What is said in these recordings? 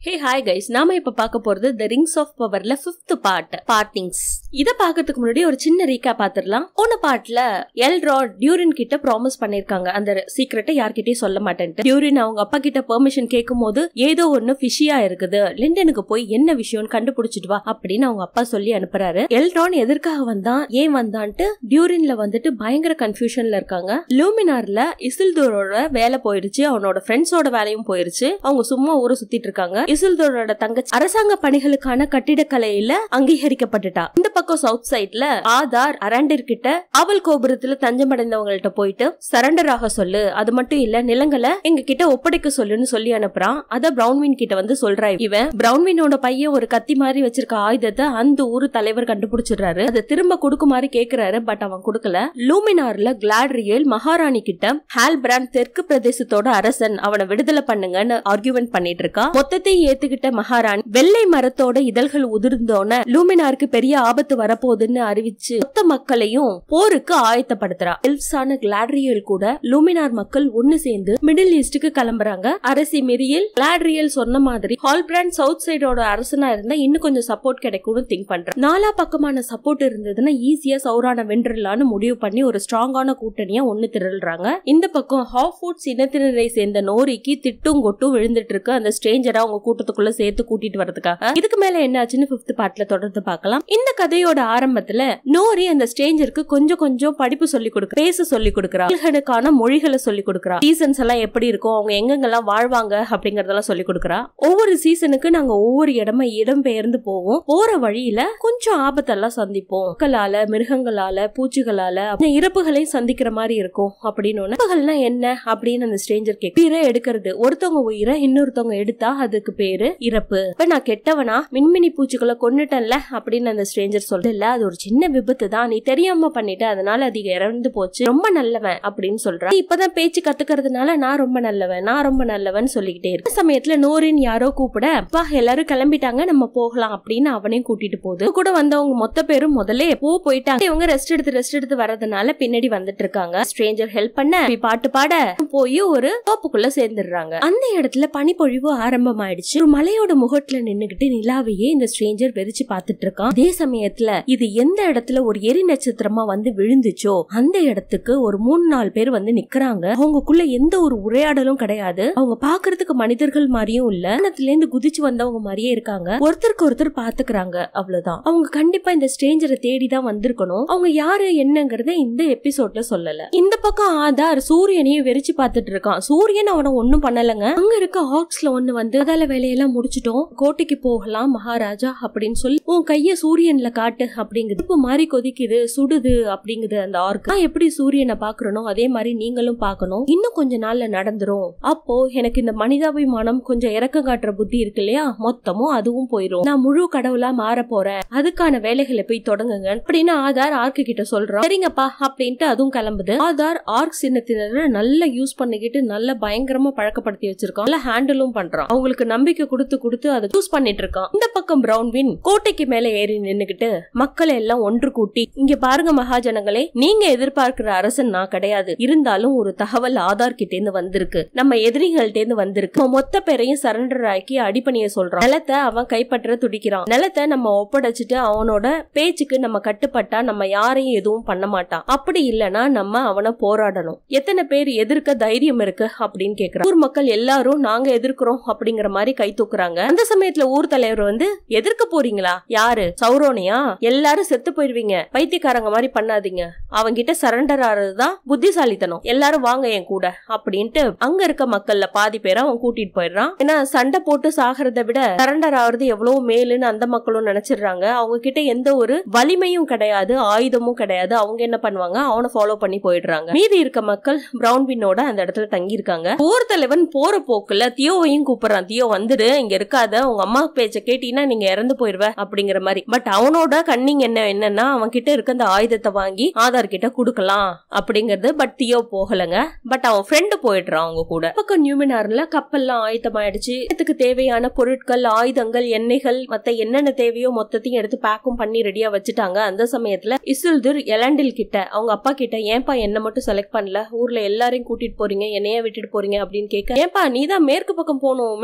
hey hi guys நாம இப்ப பார்க்க போறது த ரிங்ஸ் ஆஃப் பவர்ல ஃபிஃப்த் பார்ட் பார்ட்டிங்ஸ் இத பாக்கிறதுக்கு முன்னாடி ஒரு சின்ன ரீகா பாத்துடலாம் போன பார்ட்ல எல்ராட் டியூரின் கிட்ட ப்ராமிஸ் பண்ணிருக்காங்க அந்த சீக்கிரட்டை யார்கிட்டயும் சொல்ல மாட்டேன்ட்டு டியூரின் அவங்க அப்பா கிட்ட பெர்மிஷன் கேட்கும் போது ஏதோ ஒண்ணு ஃபிஷியா இருக்குது லிண்டனுக்கு போய் என்ன விஷயம்னு கண்டுபிடிச்சிட்டு வா அப்படின்னு அவங்க அப்பா சொல்லி அனுப்புறாரு எல்ரான் எதற்காக வந்தான் ஏன் வந்தான்ட்டு டியூரின்ல வந்துட்டு பயங்கர கன்ஃபியூஷன்ல இருக்காங்க லூமினார்ல இசில்தூரோட வேலை போயிருச்சு அவனோட ஃப்ரெண்ட்ஸோட வேலையும் போயிருச்சு அவங்க சும்மா ஊரை சுத்திட்டு இருக்காங்க இசில்தூரோட தங்கச்சி அரசாங்க பணிகளுக்கான கட்டிடக்கலையில அங்கீகரிக்கப்பட்டுட்டா இந்த பக்கம் சவுத் சைட்ல ஆதார் அரண்டர் கிட்ட ஆவல் கோபுரத்துல தஞ்சமடைந்தவங்கள்ட்ட போயிட்டு சரண்டர் ஆக சொல்லு அது மட்டும் இல்ல நிலங்களை எங்க கிட்ட ஒப்படைக்க சொல்லுன்னு சொல்லி அனுப்புறான் அத பிரவுன்வின் கிட்ட வந்து சொல்றா இவன் பிரவுன்வினோட பையன் ஒரு கத்தி மாதிரி வச்சிருக்க ஆயுதத்தை அந்த ஊரு தலைவர் கண்டுபிடிச்சிடுறாரு அதை திரும்ப கொடுக்குமாறு கேக்குறாரு பட் அவன் கொடுக்கல லூமினார்ல கிளாட்ரியல் மகாராணி கிட்ட ஹால்பிராண்ட் தெற்கு பிரதேசத்தோட அரசன் அவனை விடுதலை பண்ணுங்கன்னு ஆர்கியூமெண்ட் பண்ணிட்டு இருக்கா மொத்தத்தை ஏத்துக்கிட்ட மகாராணி வெள்ளை மரத்தோட இதழ்கள் உதிர்ந்தோன லூமினாருக்கு பெரிய ஆபத்து வரப்போகுதுன்னு அறிவிச்சு மொத்த மக்களையும் போருக்கு ஆயத்தப்படுத்துறா எல்ப்ஸான கிளாட்ரியல் கூட லூமினார் மக்கள் ஒண்ணு சேர்ந்து மிடில் ஈஸ்டுக்கு கிளம்புறாங்க அரசி மிரியல் கிளாட்ரியல் சொன்ன மாதிரி ஹால்பிராண்ட் சவுத் சைடோட அரசனா இருந்தா இன்னும் கொஞ்சம் சப்போர்ட் கிடைக்கும்னு திங்க் பண்றேன் நாலா பக்கமான சப்போர்ட் இருந்ததுன்னா ஈஸியா சௌரான வென்றலான்னு முடிவு பண்ணி ஒரு ஸ்ட்ராங்கான கூட்டணியா ஒண்ணு திரள்றாங்க இந்த பக்கம் ஹாஃப் ஃபுட்ஸ் இனத்தினரை சேர்ந்த நோரிக்கு திட்டும் கொட்டும் விழுந்துட்டு இருக்கு அந்த ஸ்ட்ரேஞ்சரா அவங்க கூட்டத்துக்குள்ள சேர்த்து கூட்டிட்டு வரதுக்காக இதுக்கு மேல என்ன ஆச்சுன்னு பிப்த் பார்ட்ல தொடர்ந்து பார்க்கலாம் இந்த கதையோட ஆரம்பத்துல நோரி அந்த ஸ்ட்ரேஞ்சருக்கு கொஞ்சம் கொஞ்சம் படிப்பு சொல்லி கொடுக்க பேச சொல்லி கொடுக்கறா அவர்களுக்கான மொழிகளை சொல்லி கொடுக்கறா சீசன்ஸ் எல்லாம் எப்படி இருக்கும் அவங்க எங்கெங்கெல்லாம் வாழ்வாங்க அப்படிங்கறதெல்லாம் சொல்லி கொடுக்கறா ஒவ்வொரு சீசனுக்கு நாங்க ஒவ்வொரு இடமா இடம் பெயர்ந்து போவோம் போற வழியில கொஞ்சம் ஆபத்தெல்லாம் சந்திப்போம் மக்களால மிருகங்களால பூச்சிகளால அந்த இறப்புகளையும் சந்திக்கிற மாதிரி இருக்கும் அப்படின்னு இறப்புகள்னா என்ன அப்படின்னு அந்த ஸ்ட்ரேஞ்சர் கேட்க உயிரை எடுக்கிறது ஒருத்தவங்க உயிரை இன்னொருத்தவங்க எடுத்தா அதுக்கு பேரு இறப்பு இப்ப நான் கெட்டவனா மின்மினி பூச்சிகளை கொன்னுட்டேன்ல அப்படின்னு அந்த ஸ்ட்ரேஞ்சர் சொல்ல இல்ல அது ஒரு சின்ன விபத்து தான் நீ தெரியாம பண்ணிட்ட அதனால அது இறந்து போச்சு ரொம்ப நல்லவன் அப்படின்னு சொல்றான் நீ இப்பதான் பேச்சு கத்துக்கிறதுனால நான் ரொம்ப நல்லவன் நான் ரொம்ப நல்லவன் சொல்லிக்கிட்டே இருக்கு இந்த சமயத்துல நோரின் யாரோ கூப்பிட அப்பா எல்லாரும் கிளம்பிட்டாங்க நம்ம போகலாம் அப்படின்னு அவனையும் கூட்டிட்டு போகுது கூட வந்தவங்க மொத்த பேரும் முதல்ல போ போயிட்டாங்க இவங்க ரெஸ்ட் எடுத்து ரெஸ்ட் எடுத்து வரதுனால பின்னாடி வந்துட்டு இருக்காங்க ஸ்ட்ரேஞ்சர் ஹெல்ப் பண்ண இப்படி பாட்டு பாட போய் ஒரு தோப்புக்குள்ள சேர்ந்துடுறாங்க அந்த இடத்துல பனிப்பொழிவு ஆரம்பமாயிடுச்சு ஒரு மலையோட முகட்டுல நின்னுகிட்டு நிலாவையே இந்த ஸ்ட்ரேஞ்சர் வெறிச்சு பார்த்துட்டு இருக்கான் அதே சமயத்துல இது எந்த இடத்துல ஒரு எரி நட்சத்திரமா வந்து விழுந்துச்சோ அந்த இடத்துக்கு ஒரு மூணு நாலு பேர் வந்து நிக்கிறாங்க அவங்களுக்குள்ள எந்த ஒரு உரையாடலும் கிடையாது அவங்க பாக்குறதுக்கு மனிதர்கள் மாதிரியும் இல்ல வானத்துல இருந்து குதிச்சு வந்தவங்க மாதிரியே இருக்காங்க ஒருத்தருக்கு ஒருத்தர் பாத்துக்கிறாங்க அவ்வளவுதான் அவங்க கண்டிப்பா இந்த ஸ்ட்ரேஞ்சரை தேடி தான் வந்திருக்கணும் அவங்க யாரு என்னங்கறத இந்த எபிசோட்ல சொல்லல இந்த பக்கம் ஆதார் சூரியனையும் வெறிச்சு பார்த்துட்டு இருக்கான் சூரியன் அவனை ஒண்ணும் பண்ணலங்க அங்க இருக்க ஆக்ஸ்ல ஒண்ணு வந்து அதால வேலையெல்லாம் முடிச்சிட்டோம் கோட்டைக்கு போகலாம் மகாராஜா அப்படின்னு சொல்லி உன் கைய சூரியன்ல காட்டு அப்படிங்குது இப்ப மாதிரி கொதிக்குது சுடுது அப்படிங்குது அந்த ஆர்க் நான் எப்படி சூரியனை பாக்குறனோ அதே மாதிரி நீங்களும் பார்க்கணும் இன்னும் கொஞ்ச நாள்ல நடந்துரும் அப்போ எனக்கு இந்த மனிதாபிமானம் கொஞ்சம் இறக்கம் காட்டுற புத்தி இருக்கு இல்லையா மொத்தமும் அதுவும் போயிரும் நான் முழு கடவுளா மாற போறேன் அதுக்கான வேலைகளை போய் தொடங்குங்க அப்படின்னு ஆதார் ஆர்க்கு கிட்ட சொல்றான் சரிங்கப்பா அப்படின்ட்டு அதுவும் கிளம்புது ஆதார் ஆர்க் சின்னத்தினரை நல்லா யூஸ் பண்ணிக்கிட்டு நல்ல பயங்கரமா பழக்கப்படுத்தி வச்சிருக்கான் நல்ல ஹேண்டிலும் பண்றான் அவங்களுக்கு நம்பிக்கை கொடுத்து கொடுத்து அதை யூஸ் பண்ணிட்டு இருக்கான் இந்த பக்கம் பிரவுன்வின் கோட்டைக்கு மேல ஏறி நின்னுகிட்டு மக்களை எல்லாம் ஒன்று கூட்டி இங்க பாருங்க மகாஜனங்களே நீங்க எதிர்பார்க்கிற அரசன் நான் கிடையாது இருந்தாலும் ஒரு தகவல் ஆதார் கிட்ட இருந்து வந்திருக்கு நம்ம எதிரிகள்ட்ட இருந்து வந்திருக்கு நம்ம மொத்த பேரையும் சரண்டர் ஆக்கி அடிப்பணிய சொல்றான் நிலத்தை அவன் கைப்பற்ற துடிக்கிறான் நிலத்தை நம்ம ஒப்படைச்சிட்டு அவனோட பேச்சுக்கு நம்ம கட்டுப்பட்டா நம்ம யாரையும் எதுவும் பண்ண மாட்டான் அப்படி இல்லனா நம்ம அவனை போராடணும் எத்தனை பேர் எதிர்க்க தைரியம் இருக்கு அப்படின்னு கேக்குறான் ஊர் மக்கள் எல்லாரும் நாங்க எதிர்க்கிறோம் அப்படிங்கிற மாதிரி கை தூக்குறாங்க அந்த சமயத்துல ஊர் தலைவர் வந்து எதிர்க்க போறீங்களா யாரு சௌரோனியா எல்லாரும் செத்து போயிருவீங்க பைத்தியக்காரங்க மாதிரி பண்ணாதீங்க அவங்கிட்ட சரண்டர் ஆறதுதான் புத்திசாலித்தனம் எல்லாரும் வாங்க என் கூட அப்படின்ட்டு அங்க இருக்க மக்கள்ல பாதி பேரை அவன் கூட்டிட்டு போயிடுறான் ஏன்னா சண்டை போட்டு சாகிறத விட சரண்டர் ஆகுறது எவ்வளவு மேலுன்னு அந்த மக்களும் நினைச்சிடுறாங்க அவங்க கிட்ட எந்த ஒரு வலிமையும் கிடையாது ஆயுதமும் கிடையாது அவங்க என்ன பண்ணுவாங்க அவனை ஃபாலோ பண்ணி போயிடுறாங்க மீதி இருக்க மக்கள் பிரவுன் பின்னோட அந்த இடத்துல தங்கி இருக்காங்க போர் தலைவன் போற போக்குல தியோவையும் கூப்பிடுறான் தியோ வந்துடு இங்க இருக்காத உங்க அம்மா பேச்ச கேட்டீங்கன்னா நீங்க இறந்து போயிருவ அப்படிங்கிற மாதிரி பட் அவனோட கண்ணிங் என்ன என்னன்னா அவன் கிட்ட இருக்க அந்த ஆயுதத்தை வாங்கி ஆதார் கிட்ட குடுக்கலாம் அப்படிங்கறது பட் தியோ போகலங்க பட் அவன் ஃப்ரெண்டு போயிடுறான் அவங்க கூட பக்கம் நியூமினார்ல கப்பல்லாம் ஆயத்தமாயிடுச்சு இதுக்கு தேவையான பொருட்கள் ஆயுதங்கள் எண்ணெய்கள் மத்த என்னென்ன தேவையோ மொத்தத்தையும் எடுத்து பேக்கும் பண்ணி ரெடியா வச்சுட்டாங்க அந்த சமயத்துல இசுல்துர் எலாண்டில் கிட்ட அவங்க அப்பா கிட்ட ஏன்பா என்ன மட்டும் செலக்ட் பண்ணல ஊர்ல எல்லாரையும் கூட்டிட்டு போறீங்க என்னைய விட்டுட்டு போறீங்க அப்படின்னு கேட்க ஏன்பா நீ தான் மேற்கு பக்கம் போகணும் மேற்கு பக்கம்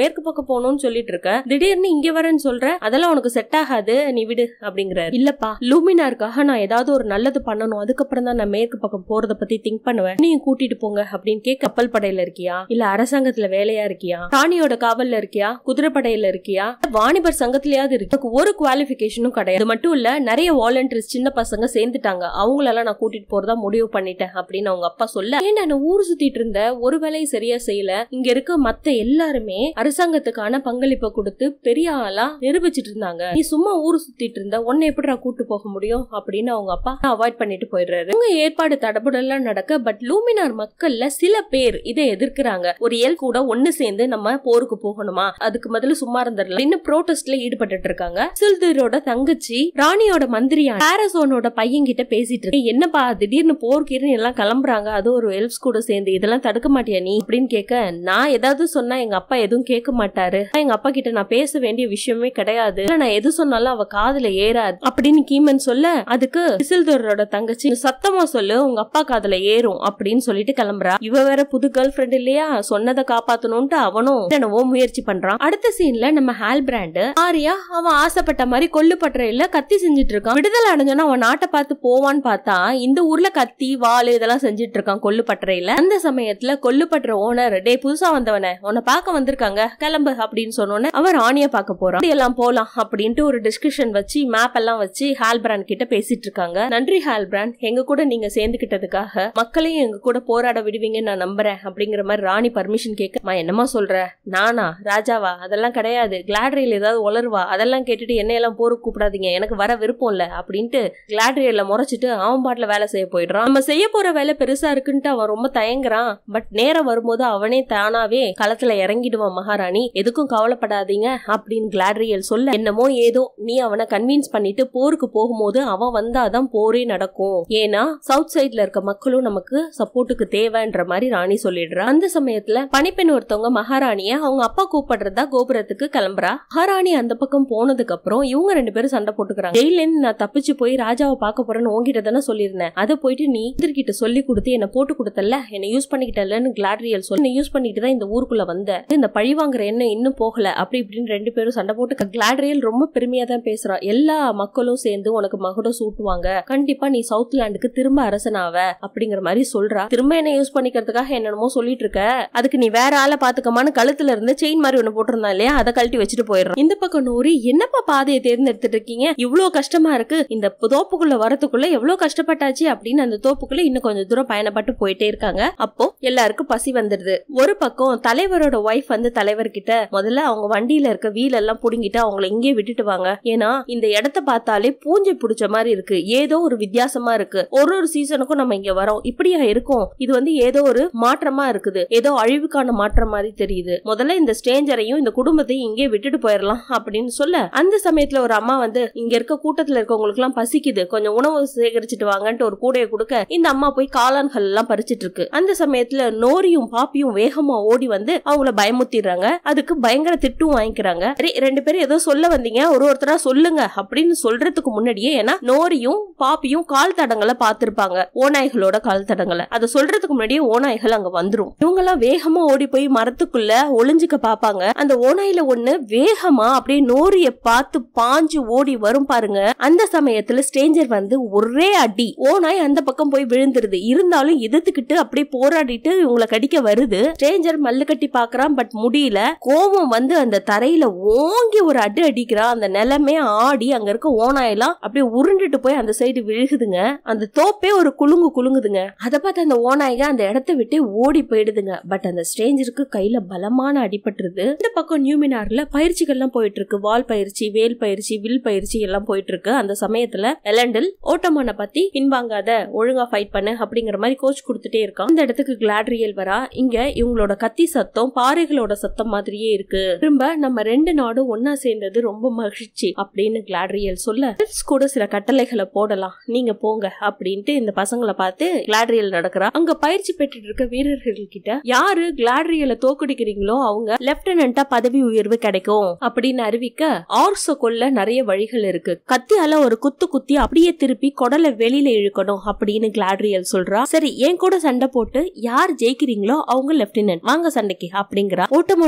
போகணும்னு சொல்லிட்டு இருக்க திடீர்னு இங்க வரேன்னு சொல்ற அதெல்லாம் உனக்கு செட் ஆகாது நீ விடு அப்படிங்கிறாரு இல்லப்பா லூமினாருக்காக நான் ஏதாவது ஒரு நல்லது பண்ணணும் அதுக்கப்புறம் தான் நான் மேற்கு பக்கம் போறத பத்தி திங்க் பண்ணுவேன் நீயும் கூட்டிட்டு போங்க அப்படின்னு கேட்க கப்பல் படையில இருக்கியா இல்ல அரசாங்கத்துல வேலையா இருக்கியா ராணியோட காவல்ல இருக்கியா குதிரைப்படையில இருக்கியா வாணிபர் சங்கத்திலயாவது இருக்கு எனக்கு ஒரு குவாலிபிகேஷனும் கிடையாது அது மட்டும் இல்ல நிறைய வாலண்டியர்ஸ் சின்ன பசங்க சேர்ந்துட்டாங்க அவங்களெல்லாம் நான் கூட்டிட்டு போறதா முடிவு பண்ணிட்டேன் அப்படின்னு அவங்க அப்பா சொல்ல ஏன்டா நான் ஊர் சுத்திட்டு இருந்த ஒரு வேலையும் சரியா செய்யல இங்க இருக்க மத்த எல்லாருமே அரசாங்கத்துக்கான பங்களிப்பை கொடுத்து பெரிய ஆளா நிரூபிச்சிட்டு இருந்தாங்க நீ சும்மா ஊர் சுத்திட்டு இருந்த உன்னை எப்படிடா கூட்டு போக முடியும் அப்படின்னு அவங்க அப்பா அவாய்ட் பண்ணிட்டு போயிடுறாரு உங்க ஏற்பாடு தடபுடலாம் நடக்க பட் லூமினார் மக்கள்ல சில பேர் இதை எதிர்க்கிறாங்க ஒரு எல் கூட ஒண்ணு சேர்ந்து நம்ம போருக்கு போகணுமா அதுக்கு முதல்ல சும்மா இருந்துடலாம் இன்னும் ப்ரோட்டஸ்ட்ல ஈடுபட்டு இருக்காங்க சில்தரோட தங்கச்சி ராணியோட மந்திரியா பாரசோனோட பையன் கிட்ட பேசிட்டு இருக்கு என்னப்பா திடீர்னு போர்க்கீர்னு எல்லாம் கிளம்புறாங்க அது ஒரு எல்ப்ஸ் கூட சேர்ந்து இதெல்லாம் தடுக்க மாட்டியா நீ அப்படின்னு கேட்க நான் ஏதாவது சொன்னா எங்க அப்பா எதுவும் கேட்க மாட்டாரு எங்க அப்பா கிட்ட நான் பேச வேண்டிய விஷயமே கிடையாது இல்ல, நான் எது சொன்னாலும் அவ காதுல ஏறாது அப்படின்னு கீமன் சொல்ல அதுக்கு சிசில்தரோட தங்கச்சி சத்தமா சொல்லு உங்க அப்பா காதுல ஏறும் அப்படின்னு சொல்லிட்டு கிளம்புறா இவ வேற புது கேர்ள் ஃப்ரெண்ட் இல்லையா சொன்னதை காப்பாத்தணும்ட்டு அவனும் என்னவோ முயற்சி பண்றான் அடுத்த சீன்ல நம்ம ஹால் பிராண்டு ஆரியா அவன் ஆசைப்பட்ட மாதிரி கொல்லுப்பற்றையில கத்தி செஞ்சுட்டு இருக்கான் விடுதலை அடைஞ்சோன்னா அவன் நாட்டை பார்த்து போவான்னு பார்த்தா இந்த ஊர்ல கத்தி வாள் இதெல்லாம் செஞ்சுட்டு இருக்கான் கொல்லுப்பற்றையில அந்த சமயத்துல கொல்லுப்பற்ற ஓனர் டே புதுசா வந்தவன உன்னை பார்க்க வந்திருக்காங்க கிளம்பு அப்படின்னு சொன்னோன்னே அவன் ராணிய பார்க்க போறான் "அப்படி எல்லாம் போலாம் அப்படின்ட்டு ஒரு டிஸ்கஷன் வச்சு மேப் எல்லாம் வச்சு ஹால்பிராண்ட் கிட்ட பேசிட்டு இருக்காங்க நன்றி ஹால்பிராண்ட் எங்க கூட நீங்க சேர்ந்துகிட்டதுக்காக மக்களையும் எங்க கூட போராட விடுவீங்கன்னு நான் நம்புறேன் அப்படிங்கிற மாதிரி ராணி பர்மிஷன் கேட்க "அம்மா, என்னம்மா சொல்ற நானா ராஜாவா அதெல்லாம் கிடையாது கிளாட்ரியில் ஏதாவது உளருவா அதெல்லாம் கேட்டுட்டு என்னையெல்லாம் போருக்கு கூப்பிடாதீங்க எனக்கு வர விருப்பம் இல்ல அப்படின்ட்டு கிளாட்ரியல்ல முறைச்சிட்டு அவன் பாட்டுல வேலை செய்ய போயிடுறான் நம்ம செய்ய போற வேலை பெருசா இருக்குன்ட்டு அவன் ரொம்ப தயங்குறான் பட் நேரம் வரும்போது அவனே தானாவே களத்துல இறங்கிடுவான் மகாராணி எதுக்கும் கவலைப்படாதீங்க அப்படின்னு கிளாட்ரியல் சொல்ல என்னமோ ஏதோ நீ அவனை கன்வின்ஸ் பண்ணிட்டு போருக்கு போகும்போது அவன் வந்தாதான் போரே நடக்கும் ஏன்னா சவுத் சைட்ல இருக்க மக்களும் நமக்கு சப்போர்ட்டுக்கு தேவைன்ற மாதிரி ராணி சொல்லிடுறா அந்த சமயத்துல பணிப்பெண் ஒருத்தவங்க மகாராணிய அவங்க அப்பா கூப்பிடுறதா கோபுரத்துக்கு கிளம்புறா மகாராணி அந்த பக்கம் போனதுக்கு அப்புறம் இவங்க ரெண்டு பேரும் சண்டை போட்டுக்கிறாங்க ஜெயில இருந்து நான் தப்பிச்சு போய் ராஜாவை பார்க்க போறேன்னு உங்ககிட்ட தானே சொல்லியிருந்தேன் அதை போயிட்டு நீ எதிர்கிட்ட சொல்லி கொடுத்து என்ன போட்டு கொடுத்தல என்ன யூஸ் பண்ணிக்கிட்டலன்னு கிளாட்ரியல் சொல்லி என்ன யூஸ் பண்ணிட்டு தான் இந்த ஊருக்குள்ள வந்த இந்த பழி வாங்குற எண்ணம் இன்னும் போகல அப்படி இப்படின்னு ரெண்டு பேரும் சண்டை போட்டு கிளாட்ரியல் ரொம்ப பெருமையா தான் பேசுறா எல்லா மக்களும் சேர்ந்து உனக்கு மகுடம் சூட்டுவாங்க கண்டிப்பா நீ சவுத் லேண்டுக்கு திரும்ப அரசனாவ அப்படிங்கிற மாதிரி சொல்றா திரும்ப என்ன யூஸ் பண்ணிக்கிறதுக்காக என்னென்னமோ சொல்லிட்டு இருக்க அதுக்கு நீ வேற ஆளை பாத்துக்கமான்னு கழுத்துல இருந்து செயின் மாதிரி ஒண்ணு போட்டிருந்தா இல்லையா அதை கழட்டி வச்சுட்டு போயிடுறான் இந்த பக்கம் நூறி என்னப்பா பாதையை தேர்ந்தெடுத்துட்டு இருக்கீங்க இவ்வளவு கஷ்டமா இருக்கு இந்த தோப்புக்குள்ள வரதுக்குள்ள எவ்வளவு கஷ்டப்பட்டாச்சு அப்படின்னு அந்த தோப்புக்குள்ள இன்னும் கொஞ்சம் தூரம் பயணப்பட்டு போயிட்டே இருக்காங்க அப்போ எல்லாருக்கும் பசி வந்துடுது ஒரு பக்கம் தலைவரோட ஒய்ஃப் வந்து தலைவர்கிட்ட முதல்ல அவங்க வண்டியில இருக்க வீல் எல்லாம் புடுங்கிட்டு அவங்கள இங்கே விட்டுட்டு வாங்க ஏன்னா இந்த இடத்த பார்த்தாலே பூஞ்சை பிடிச்ச மாதிரி இருக்கு ஏதோ ஒரு வித்தியாசமா இருக்கு ஒரு ஒரு சீசனுக்கும் நம்ம இங்க வரோம் இப்படியா இருக்கும் இது வந்து ஏதோ ஒரு மாற்றமா இருக்குது ஏதோ அழிவுக்கான மாற்றம் மாதிரி தெரியுது முதல்ல இந்த ஸ்டேஞ்சரையும் இந்த குடும்பத்தையும் இங்கே விட்டுட்டு போயிடலாம் அப்படின்னு சொல்ல அந்த சமயத்துல ஒரு அம்மா வந்து இங்க இருக்க கூட்டத்துல இருக்கவங்களுக்கு எல்லாம் பசிக்குது கொஞ்சம் உணவு சேகரிச்சுட்டு வாங்கன்ட்டு ஒரு கூடையை கொடுக்க இந்த அம்மா போய் காளான்கள் எல்லாம் பறிச்சிட்டு இருக்கு அந்த சமயத்துல நோரியும் பாப்பியும் வேகமா ஓடி வந்து அவங்கள பயமுத்திடுறாங்க அதுக்கு பயங்கர திட்டும் வாங்கிக்கிறாங்க சரி ரெண்டு பேரும் ஏதோ சொல்ல வந்தீங்க ஒரு ஒருத்தரா சொல்லுங்க அப்படின்னு சொல்றதுக்கு முன்னாடியே ஏன்னா நோரியும் பாப்பியும் கால் தடங்களை பார்த்திருப்பாங்க ஓநாய்களோட கால் தடங்களை அதை சொல்றதுக்கு முன்னாடியே ஓநாய்கள் அங்க வந்துரும் இவங்க எல்லாம் வேகமா ஓடி போய் மரத்துக்குள்ள ஒளிஞ்சுக்க பாப்பாங்க அந்த ஓநாயில ஒண்ணு வேகமா அப்படியே நோரிய பார்த்து பாஞ்சு ஓடி வரும் பாருங்க அந்த சமயத்துல ஸ்டேஞ்சர் வந்து ஒரே அடி ஓநாய் அந்த பக்கம் போய் விழுந்துருது இருந்தாலும் எதிர்த்துக்கிட்டு அப்படியே போராடிட்டு இவங்களை கடிக்க வருது ஸ்டேஞ்சர் மல்லு கட்டி பாக்குறான் பட் முடியல கோபம் வந்து அந்த தரையில ஓங்கி ஒரு அடி அடிக்கிறான் அந்த நிலமே ஆடி அங்க இருக்க ஓநாயெல்லாம் அப்படியே உருண்டுட்டு போய் அந்த சைடு விழுகுதுங்க அந்த தோப்பே ஒரு குலுங்கு குலுங்குதுங்க அதை பார்த்து அந்த ஓநாய்க அந்த இடத்த விட்டு ஓடி போயிடுதுங்க பட் அந்த ஸ்ட்ரேஞ்சருக்கு கையில பலமான அடிபட்டுருது இந்த பக்கம் நியூமினார்ல பயிற்சிகள்லாம் போயிட்டு இருக்கு வால் பயிற்சி வேல் பயிற்சி வில் பயிற்சி எல்லாம் போயிட்டு இருக்கு அந்த சமயத்துல எலண்டில் ஓட்டமான பத்தி பின்வாங்காத ஒழுங்கா ஃபைட் பண்ணு அப்படிங்கிற மாதிரி கோச் கொடுத்துட்டே இருக்கான் அந்த இடத்துக்கு கிளாட்ரியல் வரா இங்க இவங்களோட கத்தி சத்தம் பாறைகளோட சத்தம் மாதிரியே இருக்கு திரும்ப நம்ம ரெண்டு நாடும் ஒன்னா சேர்ந்தது ரொம்ப மகிழ்ச்சி அப்படின்னு கிளாட்ரியல் சொல்ல Elves கூட சில கட்டளைகளை போடலாம் நீங்க போங்க அப்படின்ட்டு இந்த பசங்களை பார்த்து கிளாட்ரியல் நடக்கிறா அங்க பயிற்சி பெற்றுட்டு இருக்க வீரர்கள் கிட்ட யாரு கிளாட்ரியலை தோக்கடிக்கிறீங்களோ அவங்க லெப்டினண்டா பதவி உயர்வு கிடைக்கும் அப்படின்னு அறிவிக்க ஆர்ஸ கொல்ல நிறைய வழிகள் இருக்கு கத்தியால ஒரு குத்து குத்தி அப்படியே திருப்பி குடலை வெளியில இழுக்கணும் அப்படின்னு கிளாட்ரியல் சொல்றா சரி என் கூட சண்டை போட்டு யார் ஜெயிக்கிறீங்களோ அவங்க லெப்டினன்ட் வாங்க சண்டைக்கு அப்படிங்கிறா ஓட்டமானுக்கு தான்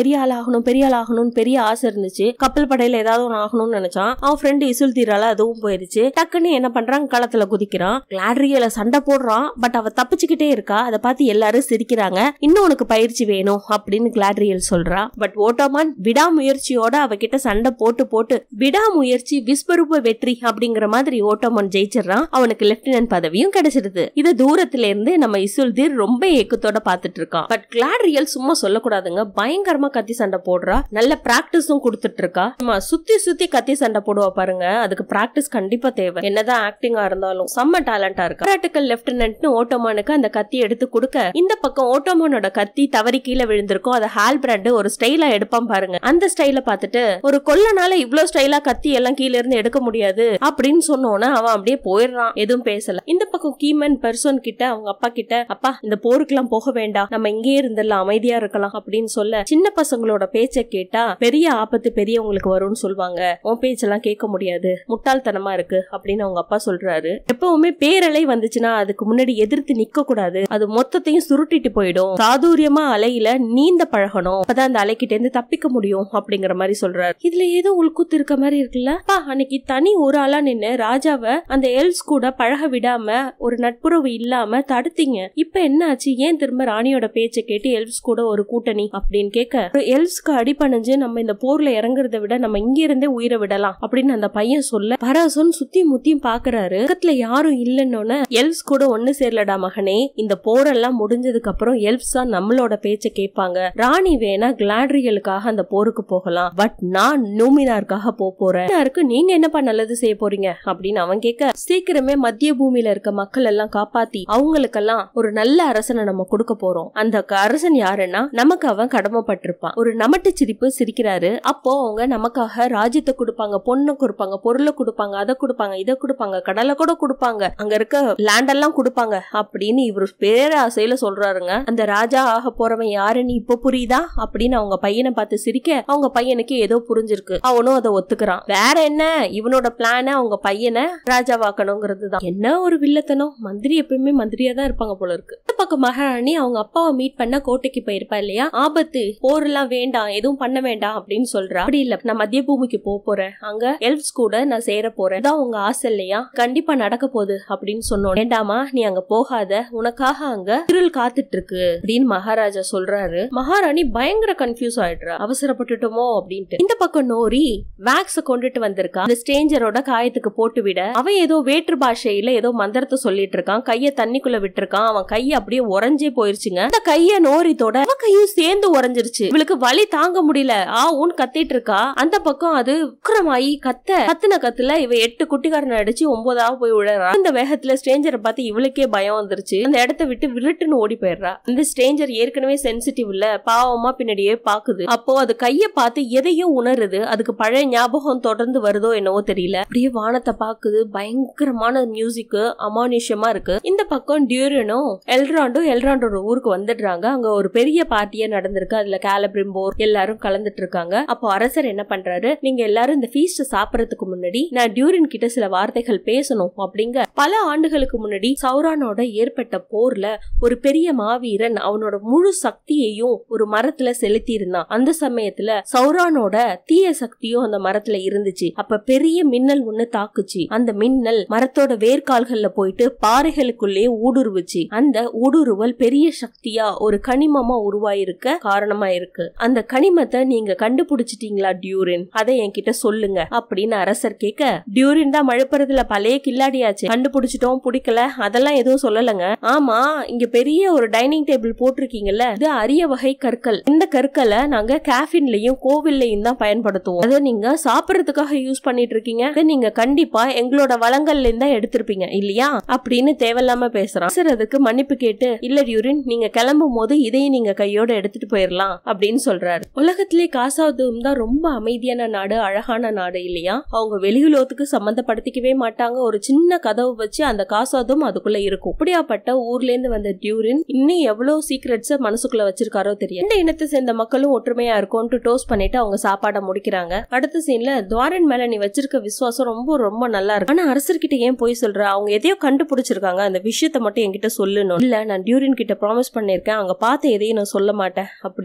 பெரிய ஆள் ஆகணும் பெரிய ஆள் ஆகணும்னு பெரிய ஆசை இருந்துச்சு கப்பல் படையில ஏதாவது ஒன்று ஆகணும்னு நினைச்சான் அவன் ஃப்ரெண்டு இசுல் தீரால அதுவும் போயிருச்சு டக்குன்னு என்ன பண்றான் களத்துல குதிக்கிறான் கிளாட்ரியல சண்டை போடுறான் பட் அவ தப்பிச்சுக்கிட்டே இருக்கா அதை பார்த்து எல்லாரும் சிரிக்கிறாங்க இன்னும் உனக்கு பயிற்சி வேணும் அப்படின்னு கிளாட்ரியல் சொல்றா பட் ஓட்டோமான் விடாமுயற்சியோட அவகிட்ட சண்டை போட்டு போட்டு விடாமுயற்சி விஸ்வரூப வெற்றி அப்படிங்கிற மாதிரி ஓட்டோமான் ஜெயிச்சிடறான் அவனுக்கு லெப்டினன்ட் பதவியும் கிடைச்சிருது இத தூரத்துல இருந்து நம்ம இசுல்தீர் ரொம்ப ஏக்கத்தோட பாத்துட்டு இருக்கான் பட் கிளாட்ரியல் சும்மா சொல்லக்கூடாதுங்க பயங்கரமா கத்தி சண்டை போடுறா நல்ல பிராக்டிஸும் கொடுத்துட்டு இருக்கா நம்ம சுத்தி சுத்தி கத்தி சண்டை போடுவா பாருங்க அதுக்கு பிராக்டிஸ் கண்டிப்பா தேவை என்னதான் ஆக்டிங்கா இருந்தாலும் செம்ம டேலண்டா இருக்கு பிராக்டிக்கல் லெப்டினன்ட்னு ஓட்டோமானுக்கு அந்த கத்தி எடுத்து கொடுக்க இந்த பக்கம் ஓட்டோமானோட கத்தி தவறி கீழே விழுந்திருக்கும் அதை ஹால் பிராண்ட் ஒரு ஸ்டைலா எடுப்பான் பாருங்க அந்த ஸ்டைல பார்த்துட்டு ஒரு கொல்லனால இவ்ளோ ஸ்டைலா கத்தி எல்லாம் கீழ இருந்து எடுக்க முடியாது அப்படின்னு சொன்னோன்னே அவன் அப்படியே போயிடுறான் எதுவும் பேசல இந்த பக்கம் கீமன் பெர்சன் கிட்ட அவங்க அப்பா கிட்ட அப்பா இந்த போருக்கெல்லாம் போக வேண்டாம் நம்ம இங்கே இருந்தெல்லாம் அமைதியா இருக்கலாம் அப்படின்னு சொல்ல சின்ன பசங்களோட பேச்ச கேட்டா பெரிய ஆபத்து பெரியவங்களுக்கு வரும்னு சொல்லுவாங்க உன் பேச்செல்லாம் கேட்க முடியாது முட்டாள்தனமா இருக்கு அப்படின்னு அவங்க அப்பா சொல்றாரு எப்பவுமே பேரலை வந்துச்சுன்னா அதுக்கு முன்னாடி எதிர்த்து நிக்க கூடாது அது மொத்தத்தையும் சுருட்டிட்டு போயிடும் சாதுரியமா அலையில நீந்த பழகணும் அப்பதான் அந்த அலைக்கிட்ட இருந்து தப்பிக்க முடியும் அப்படிங்கிற மாதிரி சொல்றாரு இதுல ஏதோ உள்குத்து இருக்க மாதிரி இருக்குல்ல பா அன்னைக்கு தனி ஒரு ஆளா நின்னு ராஜாவை அந்த எல்ஸ் கூட பழக விடாம ஒரு நட்புறவு இல்லாம தடுத்தீங்க இப்ப என்ன ஆச்சு ஏன் திரும்ப ராணியோட பேச்சை கேட்டு எல்ஸ் கூட ஒரு கூட்டணி அப்படின்னு கேட்க ஒரு எல்ஸ்க்கு அடிபணிஞ்சு நம்ம இந்த போர்ல இறங்குறத விட நம்ம இங்க இருந்தே உயிரை விடலாம் அப்படின்னு அந்த பையன் சொல்ல பராசன் சுத்தி முத்தியும் பாக்குறாரு பக்கத்துல யாரும் இல்லைன்னு எல்ஸ் கூட ஒண்ணு சேரலடா மகனே இந்த போரெல்லாம் முடிஞ்சதுக்கு அப்புறம் எல்ஸ் தான் நம்மளோட பேச்சை கேட்பாங்க ராணி வேணா கிளாட்ரியலுக்காக அந்த போருக்கு போகலாம் பட் நான் நூமினாருக்காக போக போறேன் நூமினாருக்கு நீங்க என்னப்பா நல்லது செய்ய போறீங்க அப்படின்னு அவன் கேட்க சீக்கிரமே மத்திய பூமியில இருக்க மக்கள் எல்லாம் காப்பாத்தி அவங்களுக்கெல்லாம் ஒரு நல்ல அரசனை நம்ம கொடுக்க போறோம் அந்த க- அரசன் யாருன்னா நமக்கு அவன் கடமைப்பட்டிருப்பான் ஒரு நமட்டு சிரிப்பு சிரிக்கிறாரு அப்போ அவங்க நமக்காக ராஜ்யத்தை கொடுப்பாங்க பொண்ணை கொடுப்பாங்க பொருளை கொடுப்பாங்க அதை கொடுப்பாங்க இதை கொடுப்பாங்க கடலை கூட கொடுப்பாங்க அங்க இருக்க லேண்ட் எல்லாம் கொடுப்பாங்க அப்படின்னு இவர் பேராசையில சொல்றாருங்க அந்த ராஜா ஆக போறவன் யாருன்னு இப்ப புரியுதா அப்படின்னு அவங்க பையனை பார்த்து சிரிக்க அவங்க பையனுக்கு ஏதோ புரிஞ்சிருக்கு அவனும் அதை ஒத்துக்கிறான் வேற என்ன இவனோட பிளான அவங்க பையனை ராஜாவாக்கணுங்கிறது தான் என்ன ஒரு வில்லத்தனம் மந்திரி எப்பயுமே மந்திரியா தான் இருப்பாங்க போல இருக்கு இந்த பக்கம் மகாராணி அவங்க அப்பாவை மீட் பண்ண கோட்டைக்கு போயிருப்பா இல்லையா ஆபத்து போரெல்லாம் வேண்டாம் எதுவும் பண்ண வேண்டாம் அப்படின்னு சொல்றா அப்படி இல்ல நான் மத்திய பூமிக்கு போக போறேன் அங்க எல்ப்ஸ் கூட நான் சேர போறேன் இதான் உங்க ஆசை இல்லையா கண்டிப்பா நடக்க போகுது அப்படின்னு சொன்னோம் வேண்டாமா நீ அங்க போகாத உனக்காக அங்க இருள் காத்துட்டு இருக்கு அப்படின்னு மகாராஜா சொல்றாரு மகாராணி பயங்கர கன்ஃபியூஸ் ஆயிடுறா அவசரப்பட்டுட்டோமோ அப்படின்ட்டு இந்த பக்கம் நோரி வேக்ஸ கொண்டுட்டு வந்திருக்கா அந்த ஸ்டேஞ்சரோட காயத்துக்கு போட்டு விட அவன் ஏதோ வேற்று பாஷையில ஏதோ மந்திரத்தை சொல்லிட்டு இருக்கான் கைய தண்ணிக்குள்ள விட்டுருக்கான் அவன் கை அப்படியே உறைஞ்சே போயிருச்சுங்க அந்த கைய நோரி தொட அவன் கையும் சேர்ந்து உறைஞ்சிருச்சு இவளுக்கு வலி தாங்க முடியல ஆ ஊன் கத்திட்டு இருக்கா அந்த பக்கம் அது உக்கிரமாயி கத்த கத்துன கத்துல இவ எட்டு குட்டிக்காரனை அடிச்சு ஒன்பதாவது போய் விழறா இந்த வேகத்துல ஸ்ட்ரேஞ்சரை பார்த்து இவளுக்கே பயம் வந்துருச்சு அந்த இடத்த விட்டு விருட்டுன்னு ஓடி போயிடுறா இந்த ஸ்ட்ரேஞ்சர் ஏற்கனவே சென்சிட்டிவ் இல்ல பாவமா பின்னாடியே பாக்குது அப்போ அது கைய பார்த்து எதையும் உணருது அதுக்கு பழைய ஞாபகம் தொடர்ந்து வருதோ என்னவோ தெரியல அப்படியே வானத்தை பாக்குது பயங்கரமான மியூசிக் அமானுஷ்யமா இருக்கு இந்த பக்கம் டியூரனும் எல்ராண்டும் எல்ராண்டோட ஊருக்கு வந்துடுறாங்க அங்க ஒரு பெரிய பார்ட்டியே நடந்திருக்கு அதுல கேலபிரிம்போர் எல்லாரும் கலந்துட்டு இருக்காங்க அப்போ அரசர் என்ன பண்றாரு நீங்க எல்லாரும் இந்த ஃபீஸ்ட் சாப்பிடறதுக்கு முன்னாடி நான் டியூரின் கிட்ட சில வார்த்தைகள் பேசணும் அப்படிங்க பல ஆண்டுகளுக்கு முன்னாடி சௌரானோட ஏற்பட்ட போர்ல ஒரு பெரிய மாவீரன் அவனோட முழு சக்தியையும் ஒரு மரத்துல செலுத்தி இருந்தான் அந்த சமயத்துல சௌரானோட தீய சக்தியும் அந்த மரத்துல இருந்துச்சு அப்ப பெரிய மின்னல் ஒண்ணு தாக்குச்சு அந்த மின்னல் மரத்தோட வேர்க்கால்கள்ல போயிட்டு பாறைகளுக்குள்ளே ஊடுருவுச்சு அந்த ஊடுருவல் பெரிய சக்தியா ஒரு கனிமமா உருவாயிருக்க காரணமா இருக்கு அந்த கனிமத்தை நீங்க கண்டுபிடிச்சிட்டீங்களா டியூரின் அதை என்கிட்ட சொல்லுங்க அப்படின்னு அரசர் கேட்க டியூரின் தான் மழுப்புறதுல பழைய கில்லாடியாச்சு கண்டுபிடிச்சிட்டோம் பிடிக்கல அதெல்லாம் எதுவும் சொல்லலங்க ஆமா இங்க பெரிய ஒரு டைனிங் டேபிள் போட்டிருக்கீங்கல்ல இது அரிய வகை கற்கள் இந்த கற்களை நாங்க கேஃபின்லயும் கோவில்லையும் தான் பயன்படுத்துவோம் அதை நீங்க சாப்பிடறதுக்காக யூஸ் பண்ணிட்டு இருக்கீங்க இதை நீங்க கண்டிப்பா எங்களோட வளங்கள்ல இருந்தா எடுத்திருப்பீங்க இல்லையா அப்படின்னு தேவையில்லாம பேசுறான் சார் அதுக்கு மன்னிப்பு கேட்டு இல்ல டியூரின் நீங்க கிளம்பும் போது இதையும் நீங்க கையோட எடுத்துட்டு போயிடலாம் அப்படின்னு சொல்றாரு உலகத்திலே காசாவதும் தான் ரொம்ப அமைதியான நாடு அழகான நாடு இல்லையா அவங்க வெளியுலகத்துக்கு சம்பந்தப்படுத்திக்கவே மாட்டாங்க ஒரு சின்ன கதவு வச்சு அந்த காசாதும் அதுக்குள்ள இருக்கும் அப்படியாப்பட்ட ஊர்ல இருந்து வந்த டியூரின் இன்னும் எவ்வளவு சீக்ரெட்ஸ் மனசுக்குள்ள வச்சிருக்காரோ தெரியும் இந்த இனத்தை சேர்ந்த மக்களும் ஒற்றுமையா இருக்கும்ட்டு டோஸ்ட் பண்ணிட்டு அவங்க சாப்பாடை முடிக்கிறாங்க அடுத்த சீன்ல துவாரன் மேல நீ வச்சிருக்க விசுவாசம் ரொம்ப ரொம்ப நல்லா இருக்கு ஆனா அரசர்கிட்ட ஏன் போய் சொல்ற அவங்க எதையோ கண்டுபிடிச்சிருக்காங்க அந்த விஷயத்த மட்டும் என்கிட்ட சொல்லணும் இல்ல நான் டியூரின் கிட்ட ப்ராமிஸ் பண்ணிருக்கேன் அங்க பார்த்த எதையும் நான் சொல்ல மாட்டேன் அப்படின்னு எல்ரோட்